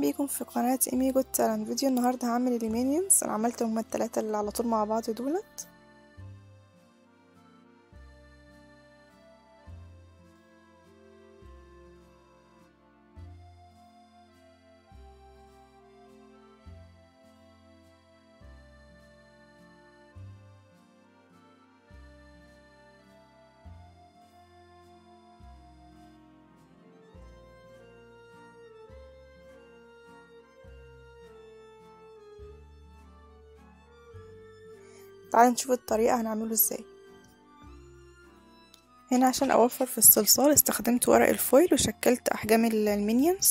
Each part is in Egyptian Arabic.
بيكم في قناة ايمي جود تالنت فيديو النهاردة هعمل المينيونز انا عملت هما التلاتة اللي على طول مع بعض دولت تعالوا نشوف الطريقة هنعمله ازاي هنا عشان اوفر في الصلصال استخدمت ورق الفويل وشكلت احجام المينيونز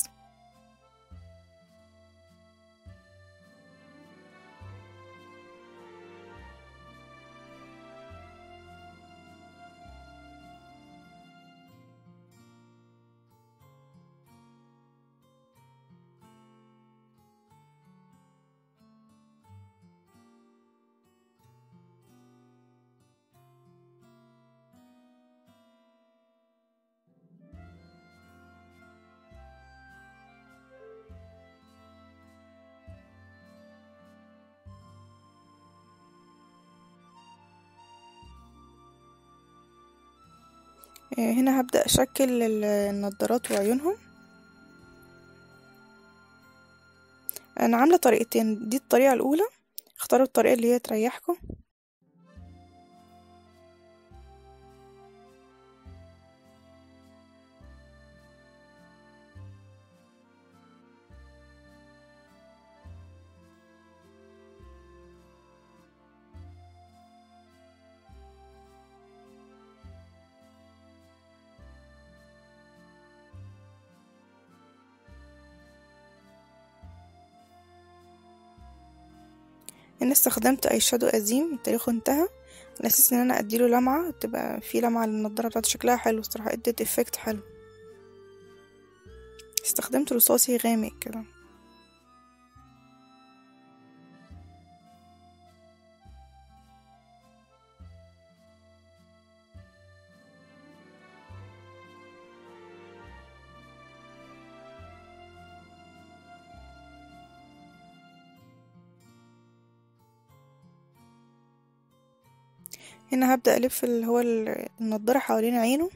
هنا هبدأ أشكل النضارات وعيونهم أنا عاملة طريقتين دي الطريقة الأولى اختاروا الطريقة اللي هي تريحكم هنا استخدمت اي شادو قديم تاريخه انتهى على اساس ان انا اديله لمعة تبقى في لمعة للنضارة بتاعته شكلها حلو الصراحة ادت افكت حلو استخدمت رصاصي غامق كده هنا هبدأ ألف اللي هو النضارة حوالين عينه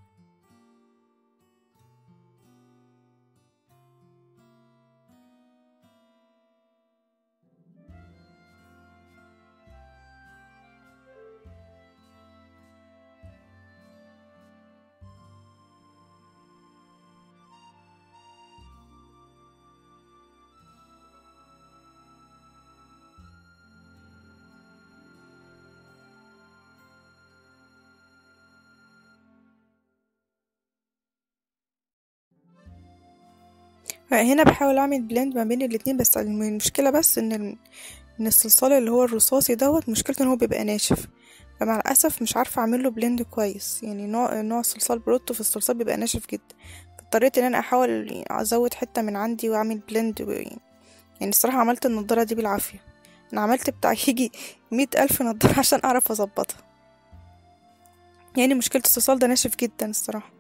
هنا بحاول اعمل بلند ما بين الاتنين بس المشكلة بس ان ان الصلصال اللي هو الرصاصي دوت مشكلته ان هو بيبقى ناشف فمع الاسف مش عارفة اعمله بلند كويس يعني نوع نوع الصلصال بروتو في الصلصال بيبقى ناشف جدا اضطريت ان انا احاول ازود حتة من عندي واعمل بلند يعني الصراحة عملت النضارة دي بالعافية انا عملت بتاع يجي مية الف نضارة عشان اعرف اظبطها يعني مشكلة الصلصال ده ناشف جدا الصراحة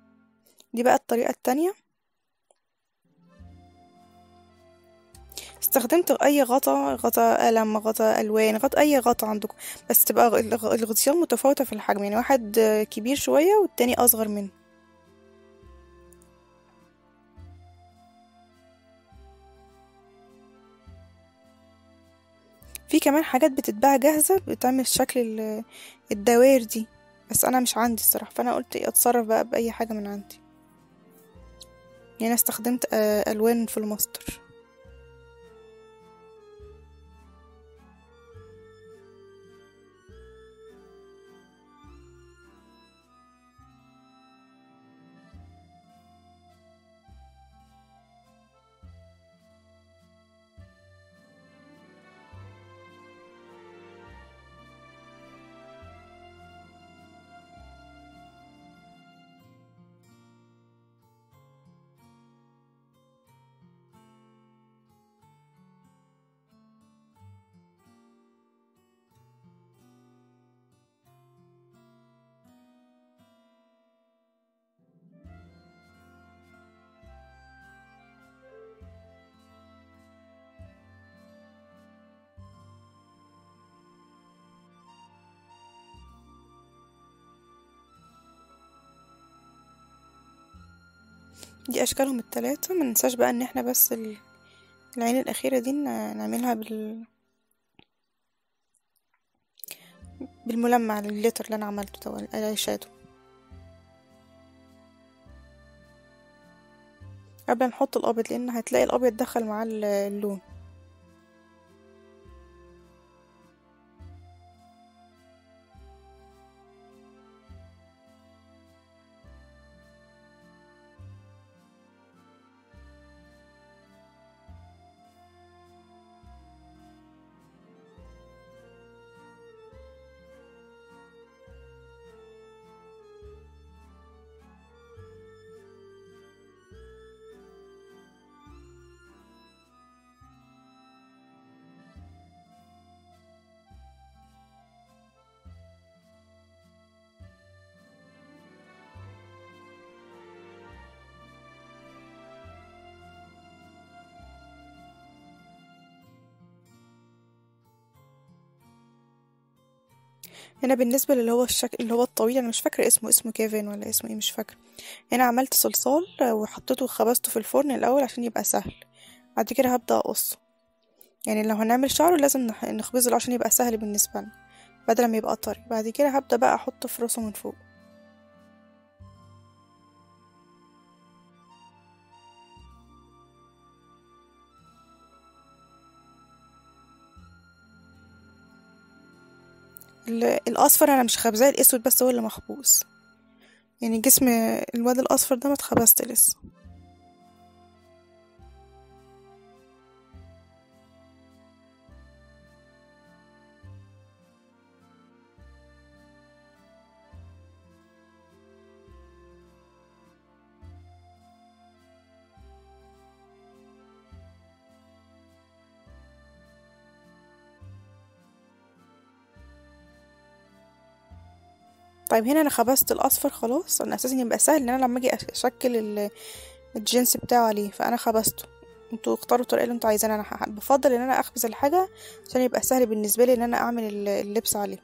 دي بقى الطريقة التانية استخدمت اي غطا غطا قلم غطا الوان غطا اي غطا عندكم بس تبقى غ- الغ- الغطيان متفاوتة في الحجم يعني واحد آه، كبير شوية والتاني اصغر منه في كمان حاجات بتتباع جاهزة بتعمل شكل ال- الدوائر دي بس انا مش عندي الصراحة فانا قلت إيه، اتصرف بقى باي حاجة من عندي يعني انا استخدمت آه، الوان في الماستر دي اشكالهم التلاتة مننساش بقى ان احنا بس ال- العين الاخيرة دي ن- نعملها بال بالملمع الجليتر اللي انا عملته ده الاي شادو قبل ما نحط الابيض لان هتلاقي الابيض دخل معاه ال- اللون هنا بالنسبة للي هو الشكل اللي هو الطويل انا مش فاكرة اسمه اسمه كيفن ولا اسمه ايه مش فاكرة هنا عملت صلصال وحطيته وخبزته في الفرن الاول عشان يبقى سهل بعد كده هبدأ اقصه يعني لو هنعمل شعره لازم نح- نخبزه عشان يبقى سهل بالنسبة لنا بدل ما يبقى طري بعد كده هبدأ بقى احط في راسه من فوق ال- الاصفر انا مش خبزاه الاسود بس هو اللي مخبوز يعني جسم الواد الاصفر ده ما اتخبزت لسه طيب هنا انا خبزت الاصفر خلاص انا اساسا يبقى سهل ان انا لما اجي أش- اشكل ال- الجنس بتاعه عليه فانا خبزته انتوا اختاروا الطريقه اللي انتوا عايزينها انا ح- بفضل ان انا اخبز الحاجه عشان يبقى سهل بالنسبه لي ان انا اعمل ال- اللبس عليه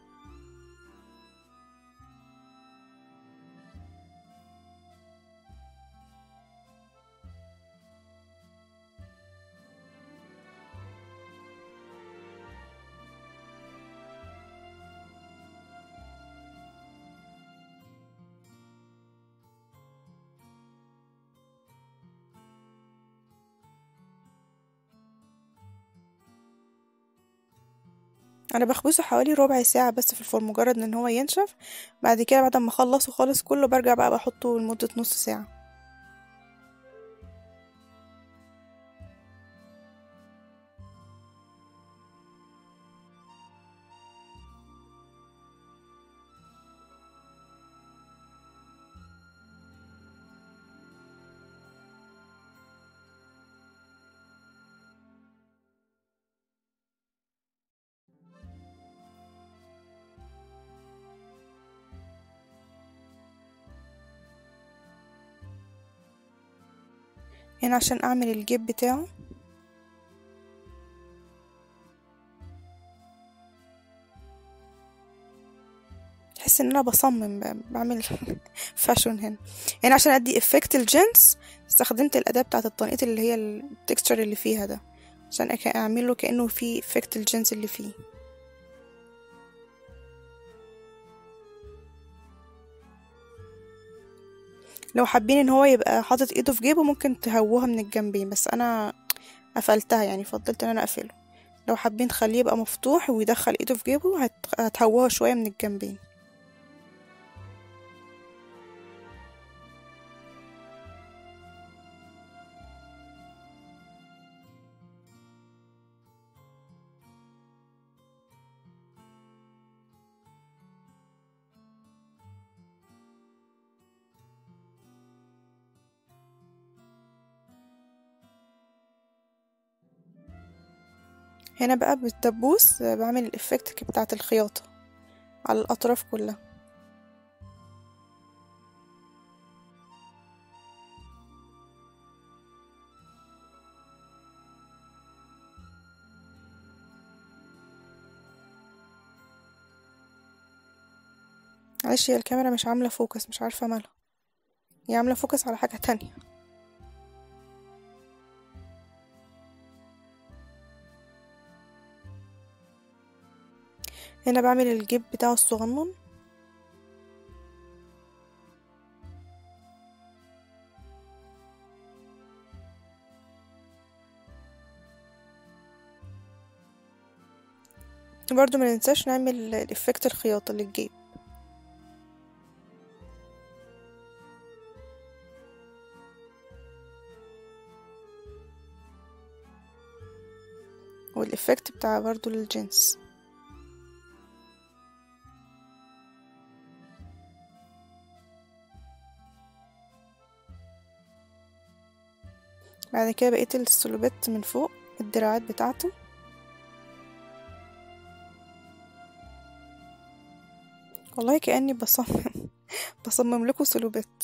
انا بخبزه حوالي ربع ساعه بس في الفرن مجرد ان هو ينشف بعد كده بعد ما اخلصه خالص كله برجع بقى بحطه لمده نص ساعه هنا عشان اعمل الجيب بتاعه بحس ان انا بصمم ب- بعمل فاشون هنا يعني عشان ادي افكت الجنس استخدمت الاداة بتاعة التنقيط اللي هي التكستشر اللي فيها ده عشان أك- اعمله كأنه في افكت الجنس اللي فيه لو حابين ان هو يبقى حاطط ايده في جيبه ممكن تهووها من الجنبين بس انا قفلتها يعني فضلت ان انا اقفله لو حابين تخليه يبقى مفتوح ويدخل ايده في جيبه هت- هتهووها شوية من الجنبين هنا بقى بالدبوس بعمل الإفكت بتاعة الخياطة على الأطراف كلها معلش هي الكاميرا مش عاملة فوكس مش عارفة مالها هي عاملة فوكس على حاجة تانية هنا بعمل الجيب بتاعه الصغنن برضو ما ننساش نعمل الإفكت الخياطة للجيب والإفكت بتاع برضو للجنس بعد كده بقيت السلوبات من فوق الدراعات بتاعته والله كأني بصمم بصمم لكم سلوبات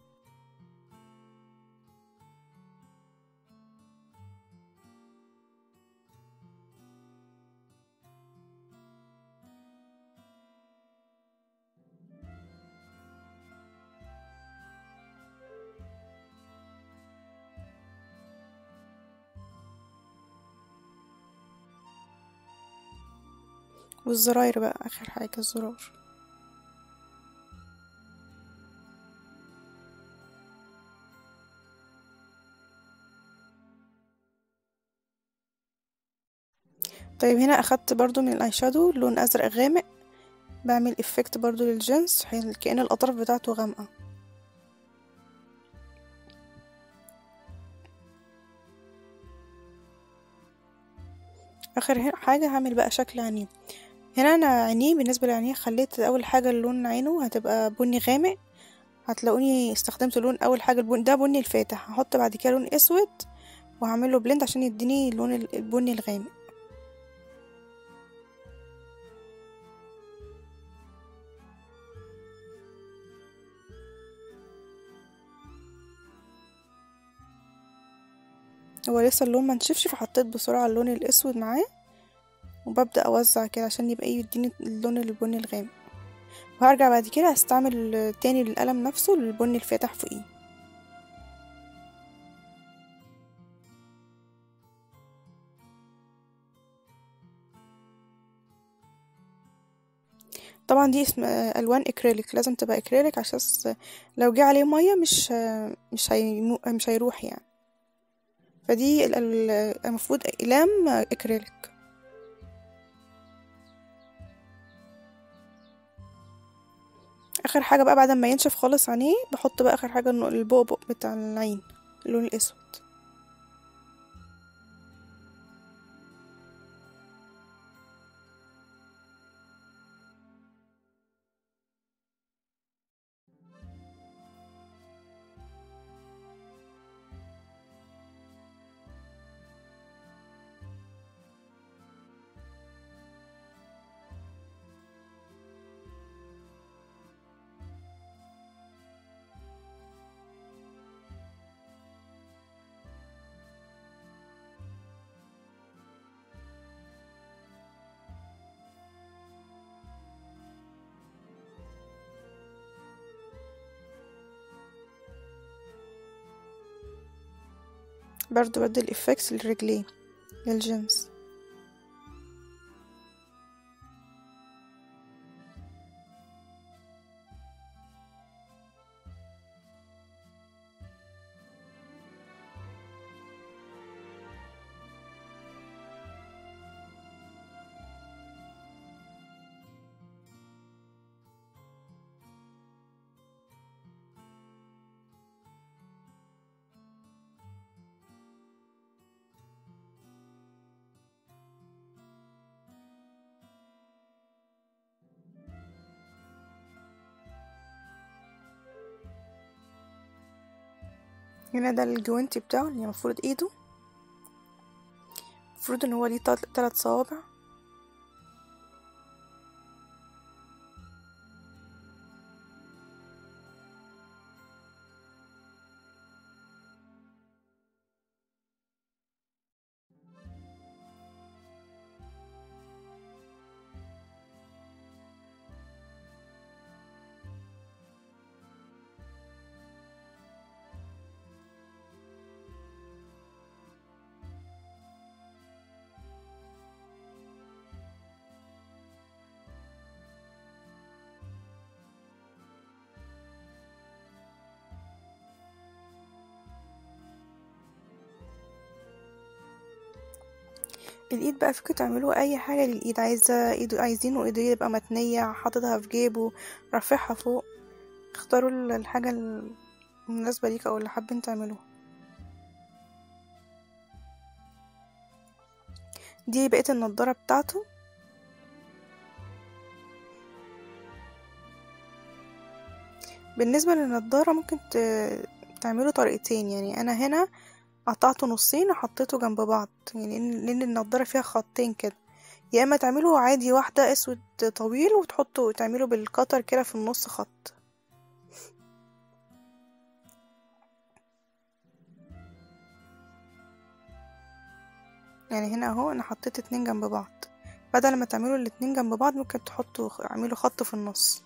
والزراير بقى آخر حاجة الزرار طيب هنا أخدت برضو من الاي شادو لون أزرق غامق بعمل افكت برضو للجنس حين- كأن الأطراف بتاعته غامقة آخر هنا- حاجة هعمل بقى شكل عينيه هنا أنا عينيه بالنسبة لعينيه خليت أول حاجة لون عينه هتبقى بني غامق هتلاقوني استخدمت لون أول حاجة البني ده بني الفاتح هحط بعد كده لون أسود وهعمله بلند عشان يديني اللون ال- البني الغامق هو لسه اللون منشفش فحطيت بسرعة اللون الأسود معاه وببدأ أوزع كده عشان يبقى يديني اللون البني الغامق وهرجع بعد كده هستعمل تاني القلم نفسه للبني الفاتح فوقيه طبعا دي اسم الوان اكريليك لازم تبقى اكريليك عشان لو جه عليه ميه مش مش هيمو مش هيروح يعني فدي ال- ال- المفروض اقلام اكريليك اخر حاجه بقى بعد ما ينشف خالص عينيه بحط بقى اخر حاجه النق- البؤبؤ بتاع العين اللون الاسود برضو بدي الافكس للرجلين للجينز هنا ده الجوينتي بتاعه اللي المفروض ايده المفروض ان هو ليه تلات تلات صوابع الايد بقى فيكم تعملوا اي حاجه للايد عايزه ايده عايزينه ايده يبقى متنيه حاططها في جيبه رافعها فوق اختاروا ال- الحاجه المناسبه ليك او اللي حابين تعملوها دي بقيه النضاره بتاعته بالنسبه للنضاره ممكن ت- تعملوا طريقتين يعني انا هنا قطعته نصين وحطيته جنب بعض يعني لان لأن النضاره فيها خطين كده يا اما تعملوا عادي واحده اسود طويل وتحطوا تعملوا بالقطر كده في النص خط يعني هنا اهو انا حطيت اتنين جنب بعض بدل ما تعملوا الاتنين جنب بعض ممكن تحطوا اعملوا خط في النص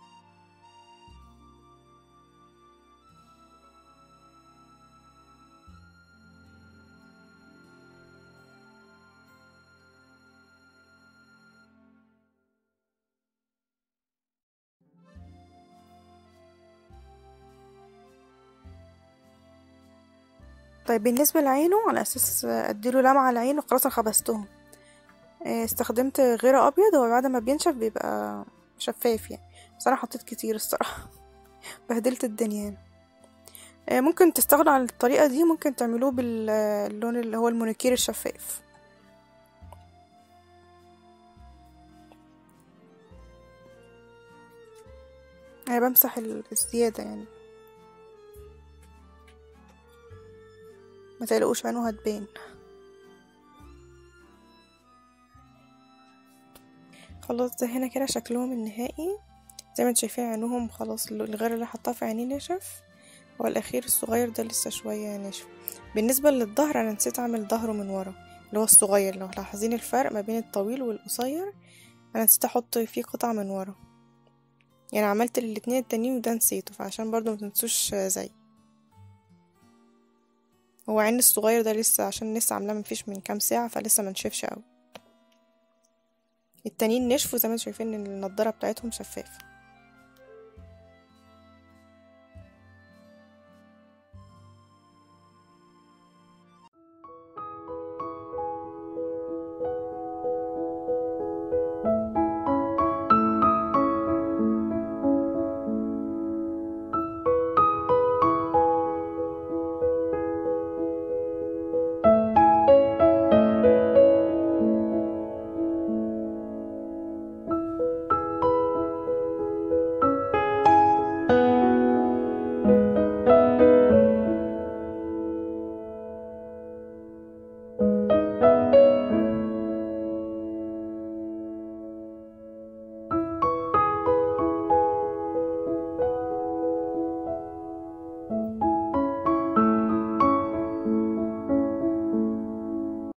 طيب بالنسبة لعينه على أساس أديله لمعة على عينه خلاص أنا خبزتهم آه، استخدمت غير أبيض هو بعد ما بينشف بيبقى شفاف يعني بس أنا حطيت كتير الصراحة بهدلت الدنيا هنا آه، ممكن تستغنوا عن الطريقة دي ممكن تعملوه باللون اللي هو المونيكير الشفاف أنا بمسح ال- الزيادة يعني ما تقلقوش عينه هتبان خلاص ده هنا كده شكلهم النهائي زي ما انتوا شايفين عينهم خلاص الغير اللي حطاه في عينيه نشف والاخير الصغير ده لسه شوية ناشف بالنسبة للظهر انا نسيت اعمل ظهره من ورا اللي هو الصغير لو لاحظين الفرق ما بين الطويل والقصير انا نسيت احط فيه قطع من ورا يعني عملت الاتنين التانيين وده نسيته فعشان برضو متنسوش زي هو عين الصغير ده لسه عشان لسه عاملاه مفيش من كام ساعة فلسه منشفش اوي التانيين نشفوا زي ما انتوا شايفين ان النضارة بتاعتهم شفافة